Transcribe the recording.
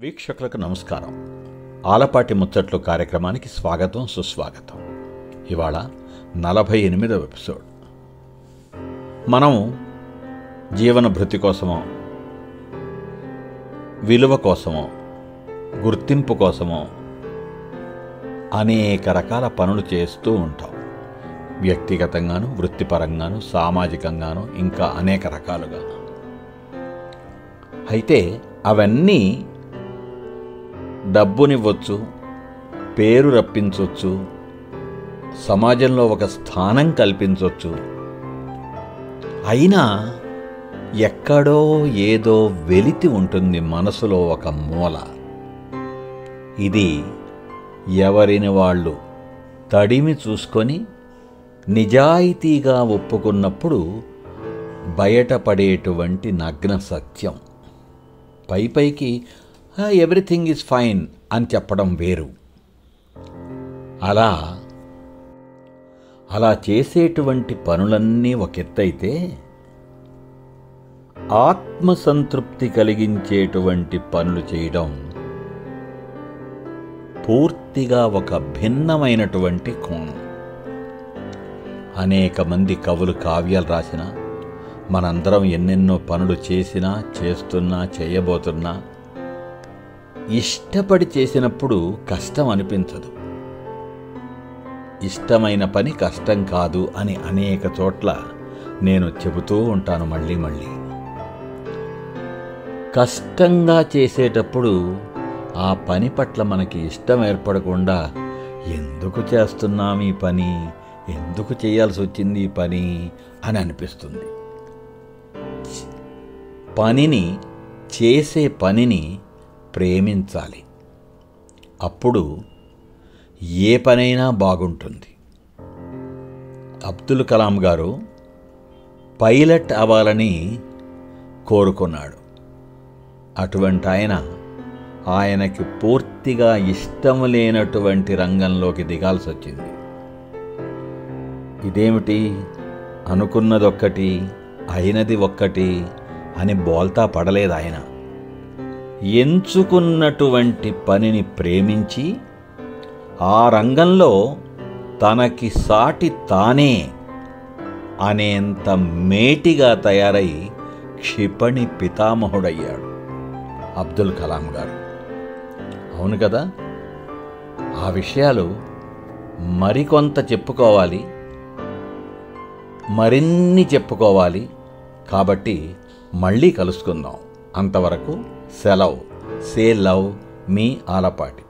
వీక్షకులకు నమస్కారం ఆలపాటి ముచ్చట్లు కార్యక్రమానికి స్వాగతం సుస్వాగతం ఇవాళ నలభై ఎనిమిదవ ఎపిసోడ్ మనం జీవన భృతి కోసమో విలువ కోసమో గుర్తింపు కోసమో అనేక రకాల పనులు చేస్తూ ఉంటాం వ్యక్తిగతంగాను వృత్తిపరంగాను సామాజికంగాను ఇంకా అనేక రకాలుగా అయితే అవన్నీ డబ్బునివ్వచ్చు పేరు రప్పించవచ్చు సమాజంలో ఒక స్థానం కల్పించవచ్చు అయినా ఎక్కడో ఏదో వెలితి ఉంటుంది మనసులో ఒక మూల ఇది ఎవరిని వాళ్ళు తడిమి చూసుకొని నిజాయితీగా ఒప్పుకున్నప్పుడు బయటపడేటువంటి నగ్న సత్యం పై పైకి ఎవ్రీథింగ్ ఈజ్ ఫైన్ అని చెప్పడం వేరు అలా అలా చేసేటువంటి పనులన్నీ ఒక ఎత్తైతే ఆత్మసంతృప్తి కలిగించేటువంటి పనులు చేయడం పూర్తిగా ఒక భిన్నమైనటువంటి కోణం అనేక మంది కవులు కావ్యాలు రాసిన మనందరం ఎన్నెన్నో పనులు చేసినా చేస్తున్నా చేయబోతున్నా ఇష్టపడి చేసినప్పుడు కష్టం అనిపించదు ఇష్టమైన పని కష్టం కాదు అని అనేక చోట్ల నేను చెబుతూ ఉంటాను మళ్ళీ మళ్ళీ కష్టంగా చేసేటప్పుడు ఆ పని పట్ల మనకి ఇష్టం ఏర్పడకుండా ఎందుకు చేస్తున్నాం ఈ పని ఎందుకు చేయాల్సి వచ్చింది ఈ పని అని అనిపిస్తుంది పనిని చేసే పనిని ప్రేమించాలి అప్పుడు ఏ పనైనా బాగుంటుంది అబ్దుల్ కలాం గారు పైలట్ అవ్వాలని కోరుకున్నాడు అటువంటి ఆయన ఆయనకి పూర్తిగా ఇష్టం లేనటువంటి రంగంలోకి దిగాల్సి వచ్చింది ఇదేమిటి అనుకున్నదొక్కటి అయినది ఒక్కటి అని బోల్తా పడలేదు ఆయన ఎంచుకున్నటువంటి పనిని ప్రేమించి ఆ రంగంలో తనకి సాటి తానే అనేంత మేటిగా తయారై క్షిపణి పితామహుడయ్యాడు అబ్దుల్ కలాం గారు అవును కదా ఆ విషయాలు మరికొంత చెప్పుకోవాలి మరిన్ని చెప్పుకోవాలి కాబట్టి మళ్ళీ కలుసుకుందాం అంతవరకు సెలవు సే లవ్ మీ ఆలపాటి